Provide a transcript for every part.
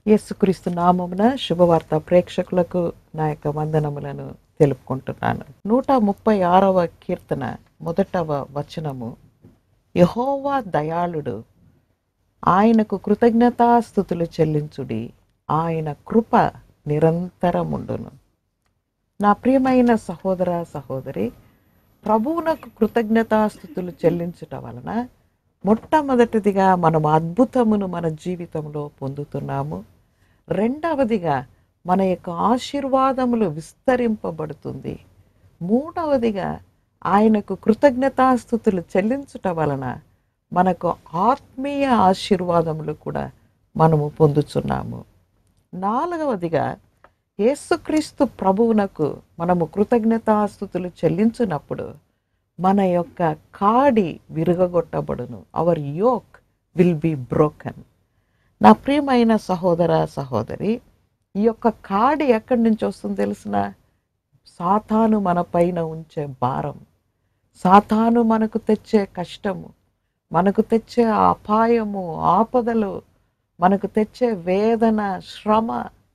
యేసుక్రీస్తు నామమున శుభవార్త ప్రేక్షకులకు నా యొక్క వందనములను తెలుపుకుంటున్నాను నూట ముప్పై ఆరవ కీర్తన మొదటవ వచనము యహోవా దయాళుడు ఆయనకు కృతజ్ఞతాస్థుతులు చెల్లించుడి ఆయన కృప నిరంతరముండును నా ప్రియమైన సహోదర సహోదరి ప్రభువునకు కృతజ్ఞతాస్థుతులు చెల్లించుట వలన మొట్టమొదటిదిగా మనం అద్భుతమును మన జీవితంలో పొందుతున్నాము రెండవదిగా మన యొక్క ఆశీర్వాదములు విస్తరింపబడుతుంది మూడవదిగా ఆయనకు కృతజ్ఞతాస్థుతులు చెల్లించుట వలన మనకు ఆత్మీయ ఆశీర్వాదములు కూడా మనము పొందుచున్నాము నాలుగవదిగా యేసుక్రీస్తు ప్రభువునకు మనము కృతజ్ఞతాస్థుతులు చెల్లించినప్పుడు మన యొక్క కాడి విరగగొట్టబడును our yoke will be broken నా ప్రియమైన సహోదర సహోదరి ఈ యొక్క కాడి ఎక్కడి నుంచి వస్తుందో తెలిసిన సాతాను మన పైన ఉంచే భారం సాతాను మనకు తెచ్చే కష్టము మనకు తెచ్చే అపాయము ఆపదలు మనకు తెచ్చే వేదన శ్రమ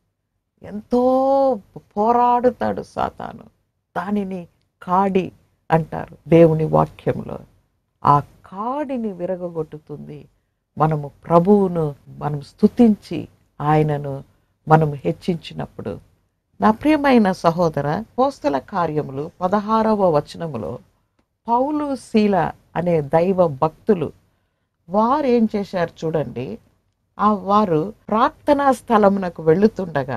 ఎంతో పోరాడుతాడు సాతాను దానిని కాడి అంటారు దేవుని వాక్యంలో ఆ కాడిని విరగగొట్టుతుంది మనము ప్రభువును మనం స్తుతించి ఆయనను మనము హెచ్చించినప్పుడు నా ప్రియమైన సహోదర పోస్తల కార్యములు పదహారవ వచనములో పౌలు శీల అనే దైవ భక్తులు వారు ఏం చేశారు చూడండి ఆ వారు ప్రార్థనా స్థలమునకు వెళ్ళుతుండగా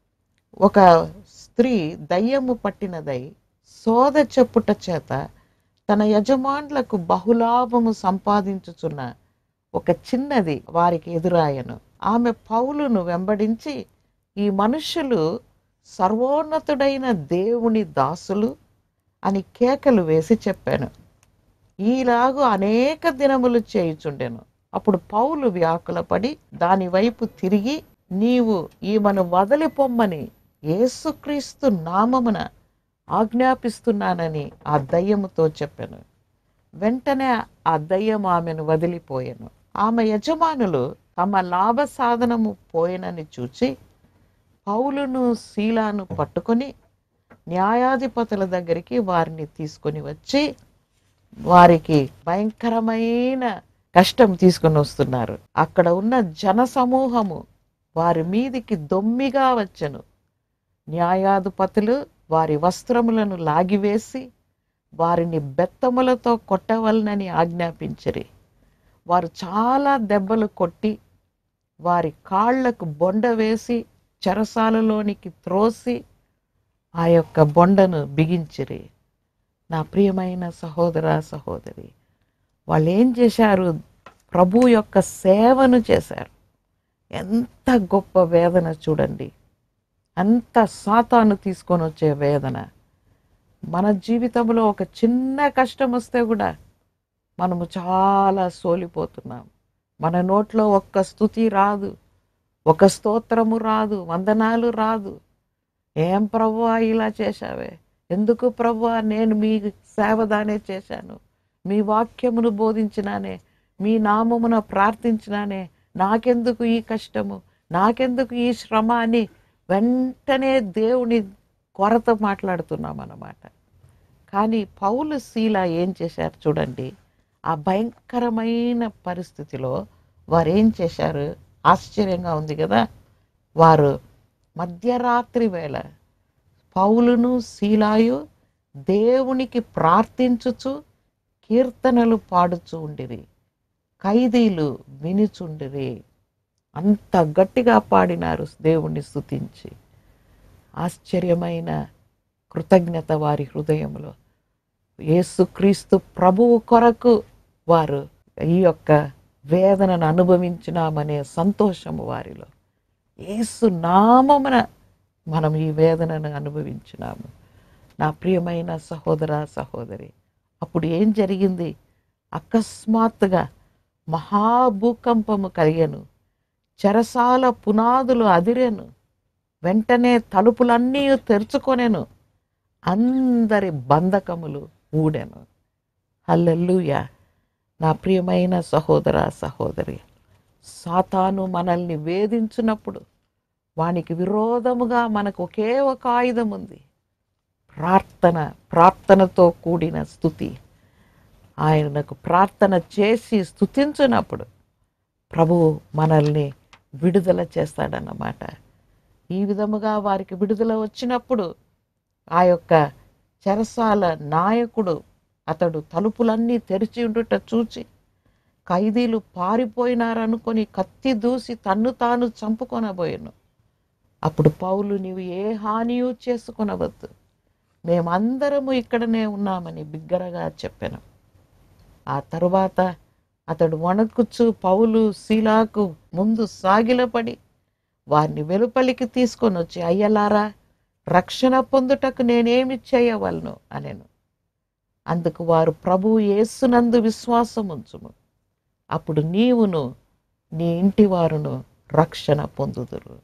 ఒక స్త్రీ దయ్యము పట్టినదై సోద చెప్పుట చేత తన యజమానులకు బహులాభము సంపాదించుచున్న ఒక చిన్నది వారికి ఎదురాయను ఆమె పౌలును వెంబడించి ఈ మనుషులు సర్వోన్నతుడైన దేవుని దాసులు అని కేకలు వేసి చెప్పాను ఈలాగు అనేక దినములు చేయుచుండెను అప్పుడు పౌలు వ్యాకులపడి దాని వైపు తిరిగి నీవు ఈమెను వదిలిపొమ్మని యేసుక్రీస్తు నామమున ఆజ్ఞాపిస్తున్నానని ఆ దయ్యముతో చెప్పాను వెంటనే ఆ దయ్యం ఆమెను వదిలిపోయాను ఆమె యజమానులు తమ లాభ సాధనము పోయినని చూచి పౌలును శీలాను పట్టుకొని న్యాయాధిపతుల దగ్గరికి వారిని తీసుకొని వచ్చి వారికి భయంకరమైన కష్టం తీసుకొని వస్తున్నారు అక్కడ ఉన్న జన సమూహము వారి మీదికి దొమ్మిగా వచ్చెను న్యాయాధిపతులు వారి వస్త్రములను లాగివేసి వారిని బెత్తములతో కొట్టవలనని ఆజ్ఞాపించరి వారు చాలా దెబ్బలు కొట్టి వారి కాళ్లకు బొండ వేసి చెరసాలలోనికి త్రోసి ఆ యొక్క బొండను బిగించిరి నా ప్రియమైన సహోదర సహోదరి వాళ్ళు ఏం చేశారు ప్రభు యొక్క సేవను చేశారు ఎంత గొప్ప వేదన చూడండి అంత సాతాను తీసుకొని వచ్చే వేదన మన జీవితంలో ఒక చిన్న కష్టం వస్తే కూడా మనము చాలా సోలిపోతున్నాం మన నోట్లో ఒక్క స్థుతి రాదు ఒక స్తోత్రము రాదు వందనాలు రాదు ఏం ప్రభువా ఇలా చేశావే ఎందుకు ప్రభువా నేను మీ సేవదానే చేశాను మీ వాక్యమును బోధించినానే మీ నామమున ప్రార్థించినానే నాకెందుకు ఈ కష్టము నాకెందుకు ఈ శ్రమ అని వెంటనే దేవుని కొరత మాట్లాడుతున్నాం అన్నమాట కానీ పౌలు శీల ఏం చేశారు చూడండి ఆ భయంకరమైన పరిస్థితిలో వారు ఏం చేశారు ఆశ్చర్యంగా ఉంది కదా వారు మధ్యరాత్రి వేళ పౌలును శీలాయు దేవునికి ప్రార్థించుచు కీర్తనలు పాడుచు ఉండిరి ఖైదీలు వినిచుండిరి అంత గట్టిగా పాడినారు దేవుణ్ణి స్తుతించి ఆశ్చర్యమైన కృతజ్ఞత వారి హృదయంలో యేసుక్రీస్తు ప్రభువు కొరకు వారు ఈ యొక్క వేదనను అనుభవించినామనే సంతోషము వారిలో యేసు నామమున మనం ఈ వేదనను అనుభవించినాము నా ప్రియమైన సహోదర సహోదరి అప్పుడు ఏం జరిగింది అకస్మాత్తుగా మహాభూకంపము కలిగెను చెరసాల పునాదులు అదిరెను వెంటనే తలుపులన్నీ తెరుచుకొనెను అందరి బంధకములు ఊడెను హల్లెలూయా నా ప్రియమైన సహోదర సహోదరి సాతాను మనల్ని వేధించినప్పుడు వానికి విరోధముగా మనకు ఒకే ఒక ఆయుధం ఉంది ప్రార్థన ప్రార్థనతో కూడిన స్థుతి ఆయనకు ప్రార్థన చేసి స్థుతించినప్పుడు ప్రభువు మనల్ని విడుదల చేస్తాడన్నమాట ఈ విధముగా వారికి విడుదల వచ్చినప్పుడు ఆ యొక్క చెరసాల నాయకుడు అతడు తలుపులన్నీ తెరిచి ఉండుట చూచి ఖైదీలు పారిపోయినారనుకొని కత్తి దూసి తన్ను తాను చంపుకొనబోయాను అప్పుడు పౌలు నీవు ఏ హానియూ చేసుకొనవద్దు మేమందరము ఇక్కడనే ఉన్నామని బిగ్గరగా చెప్పాను ఆ తరువాత అతడు వణకుచు పౌలు శీలాకు ముందు సాగిలపడి వారిని వెలుపలికి తీసుకొని వచ్చి అయ్యలారా రక్షణ పొందుటకు నేనేమి చేయవలను అనెను అందుకు వారు ప్రభు యేసునందు విశ్వాసం ఉంచుము అప్పుడు నీవును నీ ఇంటి వారును రక్షణ పొందుదురు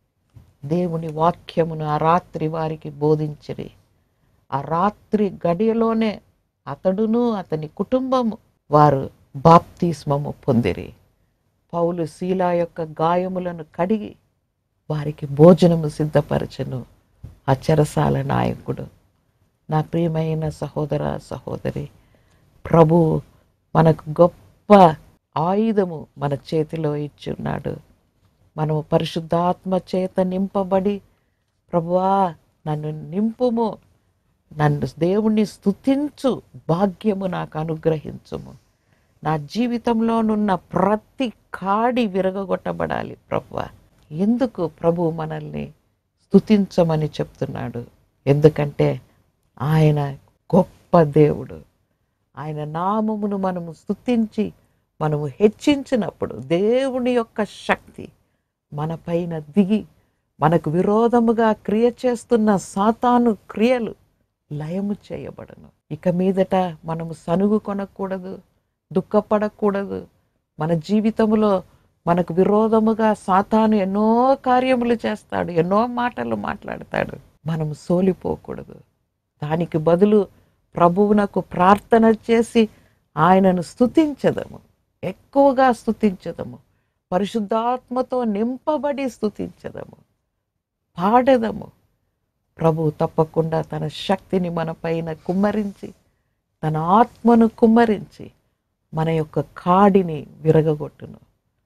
దేవుని వాక్యమును ఆ రాత్రి వారికి బోధించిరి ఆ రాత్రి గడియలోనే అతడును అతని కుటుంబము వారు బాప్తిస్మము పొందిరి పౌలు శీలా యొక్క గాయములను కడిగి వారికి భోజనము సిద్ధపరచను ఆ చెరసాల నాయకుడు నా ప్రియమైన సహోదర సహోదరి ప్రభు మనకు గొప్ప ఆయుధము మన చేతిలో ఇచ్చి ఉన్నాడు మనము పరిశుద్ధాత్మ చేత నింపబడి ప్రభువా నన్ను నింపుము నన్ను దేవుణ్ణి స్తుతించు భాగ్యము నాకు అనుగ్రహించుము నా జీవితంలోనున్న ప్రతి కాడి విరగగొట్టబడాలి ప్రభువ ఎందుకు ప్రభు మనల్ని స్తుతించమని చెప్తున్నాడు ఎందుకంటే ఆయన గొప్ప దేవుడు ఆయన నామమును మనము స్తుతించి మనము హెచ్చించినప్పుడు దేవుని యొక్క శక్తి మన పైన దిగి మనకు విరోధముగా క్రియ చేస్తున్న సాతాను క్రియలు లయము చేయబడను ఇక మీదట మనము సనుగు కొనకూడదు దుఃఖపడకూడదు మన జీవితంలో మనకు విరోధముగా సాతాను ఎన్నో కార్యములు చేస్తాడు ఎన్నో మాటలు మాట్లాడతాడు మనము సోలిపోకూడదు దానికి బదులు ప్రభువునకు ప్రార్థన చేసి ఆయనను స్తుతించదము ఎక్కువగా స్తుతించదము పరిశుద్ధాత్మతో నింపబడి స్తుతించదము పాడదము ప్రభు తప్పకుండా తన శక్తిని మన పైన కుమ్మరించి తన ఆత్మను కుమ్మరించి మన యొక్క కాడిని విరగగొట్టును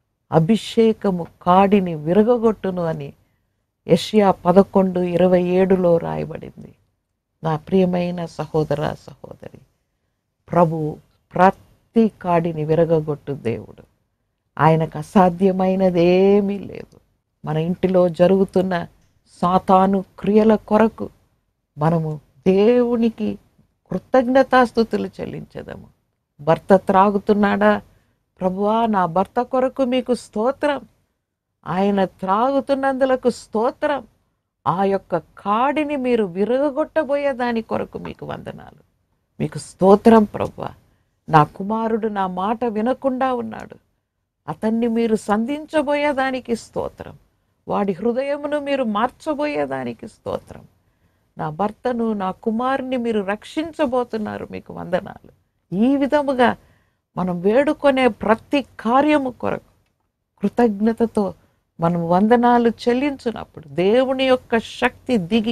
అభిషేకము కాడిని విరగగొట్టును అని యష్యా పదకొండు ఇరవై ఏడులో రాయబడింది నా ప్రియమైన సహోదర సహోదరి ప్రభు ప్రతి కాడిని విరగగొట్టు దేవుడు ఆయనకు అసాధ్యమైనది ఏమీ లేదు మన ఇంటిలో జరుగుతున్న సాతాను క్రియల కొరకు మనము దేవునికి కృతజ్ఞతాస్థుతులు చెల్లించదము భర్త త్రాగుతున్నాడా ప్రభువా నా భర్త కొరకు మీకు స్తోత్రం ఆయన త్రాగుతున్నందులకు స్తోత్రం ఆ యొక్క కాడిని మీరు విరగొట్టబోయే దాని కొరకు మీకు వందనాలు మీకు స్తోత్రం ప్రభువా నా కుమారుడు నా మాట వినకుండా ఉన్నాడు అతన్ని మీరు సంధించబోయేదానికి స్తోత్రం వాడి హృదయమును మీరు మార్చబోయేదానికి స్తోత్రం నా భర్తను నా కుమారుని మీరు రక్షించబోతున్నారు మీకు వందనాలు ఈ విధముగా మనం వేడుకొనే ప్రతి కార్యము కొరకు కృతజ్ఞతతో మనం వందనాలు చెల్లించినప్పుడు దేవుని యొక్క శక్తి దిగి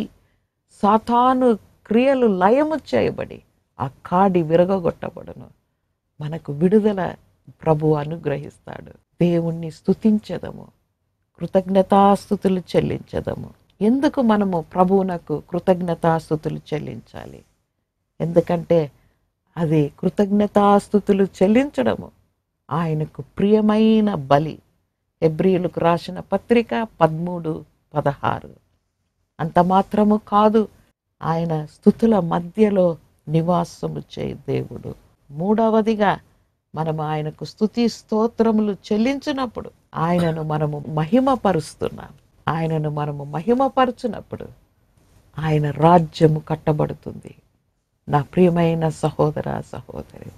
సాతాను క్రియలు లయము చేయబడి ఆ కాడి విరగొట్టబడును మనకు విడుదల ప్రభు అనుగ్రహిస్తాడు దేవుణ్ణి స్తుతించదము కృతజ్ఞతాస్థుతులు చెల్లించదము ఎందుకు మనము ప్రభువునకు కృతజ్ఞతాస్థుతులు చెల్లించాలి ఎందుకంటే అది కృతజ్ఞతాస్థుతులు చెల్లించడము ఆయనకు ప్రియమైన బలి ఎబ్రియులకు రాసిన పత్రిక పదమూడు పదహారు అంత మాత్రము కాదు ఆయన స్థుతుల మధ్యలో నివాసము చే దేవుడు మూడవదిగా మనము ఆయనకు స్థుతి స్తోత్రములు చెల్లించినప్పుడు ఆయనను మనము మహిమపరుస్తున్నాం ఆయనను మనము మహిమపరచినప్పుడు ఆయన రాజ్యము కట్టబడుతుంది నా ప్రియమైన సహోదర సహోదరి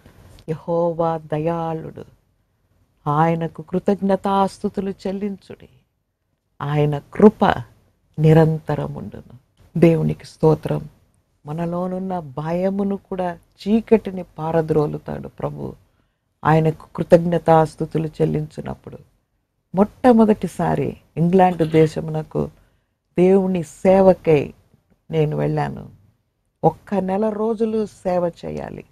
యహోవా దయాళుడు ఆయనకు కృతజ్ఞతాస్థుతులు చెల్లించుడి ఆయన కృప నిరంతరముండును దేవునికి స్తోత్రం మనలోనున్న భయమును కూడా చీకటిని పారద్రోలుతాడు ప్రభు ఆయనకు కృతజ్ఞతాస్థుతులు చెల్లించినప్పుడు మొట్టమొదటిసారి ఇంగ్లాండ్ దేశమునకు దేవుని సేవకై నేను వెళ్ళాను ఒక్క నెల రోజులు సేవ చేయాలి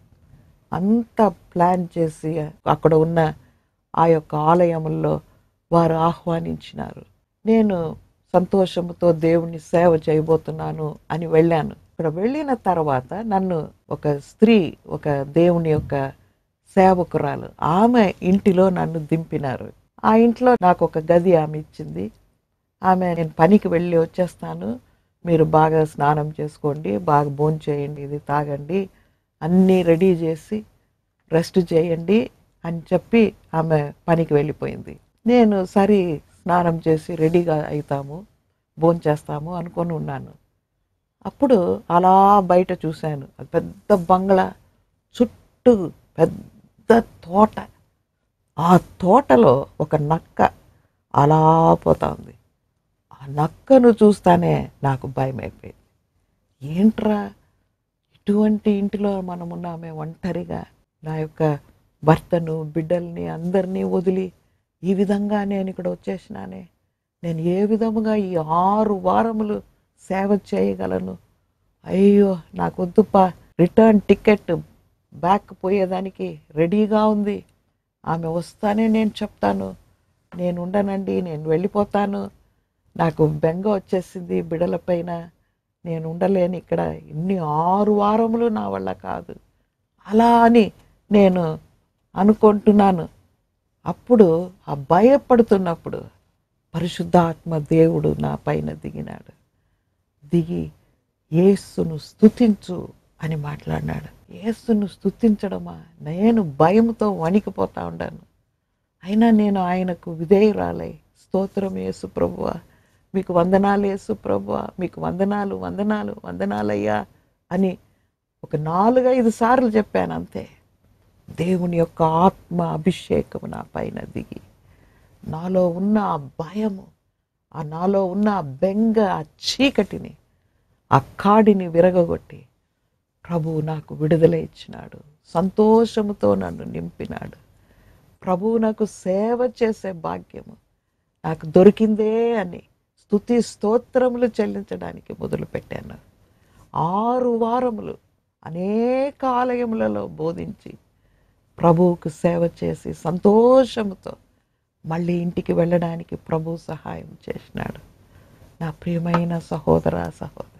అంత ప్లాన్ చేసి అక్కడ ఉన్న ఆ యొక్క ఆలయముల్లో వారు ఆహ్వానించినారు నేను సంతోషంతో దేవుని సేవ చేయబోతున్నాను అని వెళ్ళాను ఇక్కడ వెళ్ళిన తర్వాత నన్ను ఒక స్త్రీ ఒక దేవుని యొక్క సేవకురాలు ఆమె ఇంటిలో నన్ను దింపినారు ఆ ఇంట్లో నాకు ఒక గది ఆమె ఇచ్చింది ఆమె నేను పనికి వెళ్ళి వచ్చేస్తాను మీరు బాగా స్నానం చేసుకోండి బాగా భోంచేయండి చేయండి ఇది తాగండి అన్నీ రెడీ చేసి రెస్ట్ చేయండి అని చెప్పి ఆమె పనికి వెళ్ళిపోయింది నేను సరి స్నానం చేసి రెడీగా అవుతాము భోంచేస్తాము అనుకొని ఉన్నాను అప్పుడు అలా బయట చూశాను అది పెద్ద బంగ్లా చుట్టూ పెద్ద తోట ఆ తోటలో ఒక నక్క అలా పోతా ఉంది ఆ నక్కను చూస్తానే నాకు భయం అయిపోయింది ఏంట్రా ఇటువంటి ఇంటిలో మనం ఉన్నామే ఒంటరిగా నా యొక్క భర్తను బిడ్డల్ని అందరినీ వదిలి ఈ విధంగా నేను ఇక్కడ వచ్చేసినానే నేను ఏ విధముగా ఈ ఆరు వారములు సేవ చేయగలను అయ్యో నాకు వద్దుపా రిటర్న్ టికెట్ బ్యాక్ పోయేదానికి రెడీగా ఉంది ఆమె వస్తానే నేను చెప్తాను నేను ఉండనండి నేను వెళ్ళిపోతాను నాకు బెంగ వచ్చేసింది బిడలపైన నేను ఉండలేను ఇక్కడ ఇన్ని ఆరు వారములు నా వల్ల కాదు అలా అని నేను అనుకుంటున్నాను అప్పుడు ఆ భయపడుతున్నప్పుడు పరిశుద్ధాత్మ దేవుడు నా పైన దిగినాడు దిగి యేసును స్తుతించు అని మాట్లాడినాడు యేసును స్తుతించడమా నేను భయంతో వణికిపోతా ఉండాను అయినా నేను ఆయనకు విధేయురాలై స్తోత్రం యేసు ప్రభువా మీకు వందనాలు యేసు ప్రభువా మీకు వందనాలు వందనాలు వందనాలయ్యా అని ఒక నాలుగైదు సార్లు చెప్పాను అంతే దేవుని యొక్క ఆత్మ అభిషేకము నా పైన దిగి నాలో ఉన్న ఆ భయము ఆ నాలో ఉన్న ఆ బెంగ ఆ చీకటిని ఆ కాడిని విరగగొట్టి ప్రభువు నాకు విడుదల ఇచ్చినాడు సంతోషముతో నన్ను నింపినాడు ప్రభువు నాకు సేవ చేసే భాగ్యము నాకు దొరికిందే అని స్తుతి స్తోత్రములు చెల్లించడానికి మొదలుపెట్టాను ఆరు వారములు అనేక ఆలయములలో బోధించి ప్రభువుకు సేవ చేసి సంతోషముతో మళ్ళీ ఇంటికి వెళ్ళడానికి ప్రభు సహాయం చేసినాడు నా ప్రియమైన సహోదర సహోదరి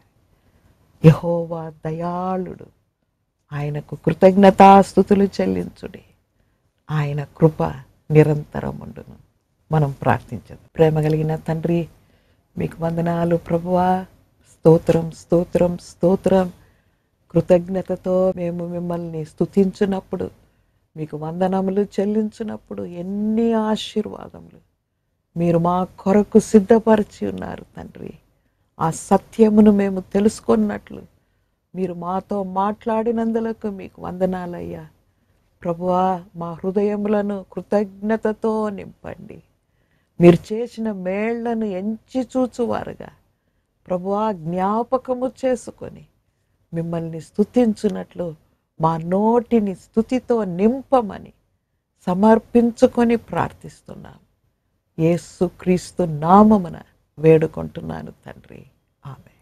యహోవా దయాళుడు ఆయనకు కృతజ్ఞతాస్థుతులు చెల్లించుడి ఆయన కృప నిరంతరం ఉండును మనం ప్రార్థించదు ప్రేమ కలిగిన తండ్రి మీకు వందనాలు ప్రభువా స్తోత్రం స్తోత్రం స్తోత్రం కృతజ్ఞతతో మేము మిమ్మల్ని స్తుతించినప్పుడు మీకు వందనములు చెల్లించినప్పుడు ఎన్ని ఆశీర్వాదములు మీరు మా కొరకు సిద్ధపరిచి ఉన్నారు తండ్రి ఆ సత్యమును మేము తెలుసుకున్నట్లు మీరు మాతో మాట్లాడినందులకు మీకు వందనాలయ్యా ప్రభువా మా హృదయములను కృతజ్ఞతతో నింపండి మీరు చేసిన మేళ్లను ఎంచి చూచువారుగా ప్రభువా జ్ఞాపకము చేసుకొని మిమ్మల్ని స్తుతించున్నట్లు మా నోటిని స్తుతితో నింపమని సమర్పించుకొని ప్రార్థిస్తున్నాం యేసు క్రీస్తు నామమున వేడుకుంటున్నాను తండ్రి ఆమె